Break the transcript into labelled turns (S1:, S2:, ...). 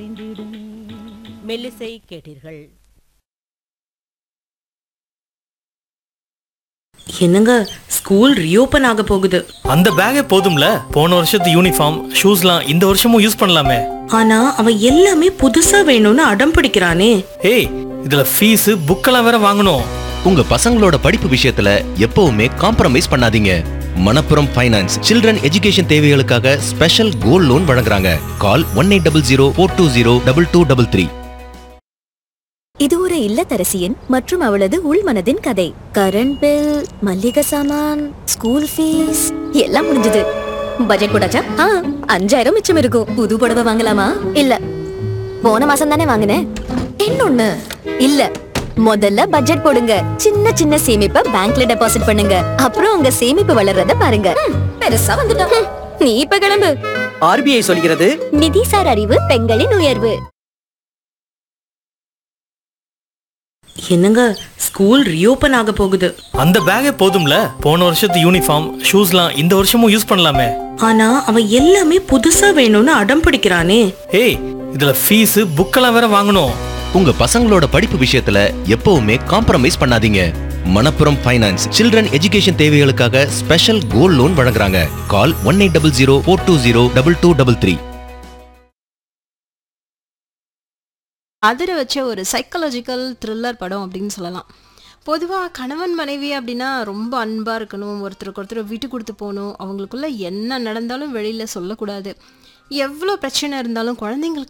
S1: மெல்லிசை கேட்டீர்கள்
S2: என்னங்க ஸ்கூல் ரீஓபன் ஆக போகுது
S3: அந்த பேக்கே போதும்ல போன வருஷத்து யூனிஃபார்ம் ஷூஸ்லாம் இந்த வருஷமும் யூஸ் பண்ணலாமே
S2: ஆனா அவன் எல்லாமே புதுசா வேணும்னு அடம் பிடிக்கிறானே
S3: ஏய் இதுல ஃபீஸ் புக்கெல்லாம் வேற வாங்கணும்
S4: உங்க பசங்களோட படிப்பு விஷயத்துல எப்பவுமே காம்ப்ரமைஸ் பண்ணாதீங்க மணப்புரம் ஃபைனான்ஸ் சில்ட்ரன் எஜுகேஷன் தேவைகளுக்காக ஸ்பெஷல் கோல்ட் லோன் வழங்குறாங்க call one eight double zero four two zero double two double three
S5: இது ஒரு இல்லத்தரசியின் மற்றும் அவளது உள்மனதின் கதை கரண்ட் பில் மல்லிகை சாமான் ஸ்கூல் ஃபீஸ் எல்லாம் முடிஞ்சது பட்ஜெட் போட்டாச்சா ஆ அஞ்சாயிரம் மிச்சம் இருக்கும் புது புடவை வாங்கலாமா இல்ல போன மாசம் தானே வாங்கினேன் இன்னொன்னு இல்ல முதல்ல பட்ஜெட் போடுங்க சின்ன சின்ன சேமிப்பை பேங்க்ல டெபாசிட் பண்ணுங்க அப்புறம் உங்க சேமிப்பு வளர்றத பாருங்க ம், பெருசா வந்துட்டோம் ம், நீ இப்ப கிளம்பு
S6: ஆர்பிஐ சொல்கிறது
S5: நிதிசார் அறிவு பெண்களின் உயர்வு
S2: என்னங்க ஸ்கூல் ரீஓபன் ஆக போகுது
S3: அந்த பேக்கே போதும்ல போன வருஷத்து யூனிஃபார்ம் ஷூஸ்லாம் இந்த வருஷமும் யூஸ் பண்ணலாமே
S2: ஆனா அவன் எல்லாமே புதுசா வேணும்னு அடம் பிடிக்கிறானே
S3: ஏய் இதுல ஃபீஸ் புக்கெல்லாம் வேற வாங்கணும்
S4: உங்க பசங்களோட படிப்பு விஷயத்துல எப்பவுமே காம்ப்ரமைஸ் பண்ணாதீங்க மணப்புரம் ஃபைனான்ஸ் சில்ட்ரன் எஜுகேஷன் தேவைகளுக்காக ஸ்பெஷல் கோல்ட் லோன் வழங்குறாங்க call one eight double zero four two zero double two double three
S7: அதிர வச்ச ஒரு சைக்காலஜிக்கல் த்ரில்லர் படம் அப்படின்னு சொல்லலாம் பொதுவாக கணவன் மனைவி அப்படின்னா ரொம்ப அன்பாக இருக்கணும் ஒருத்தருக்கு ஒருத்தர் விட்டு கொடுத்து போகணும் அவங்களுக்குள்ள என்ன நடந்தாலும் வெளியில் சொல்லக்கூடாது எவ்வளோ பிரச்சனை இருந்தாலும் குழந்தைங்களுக்கு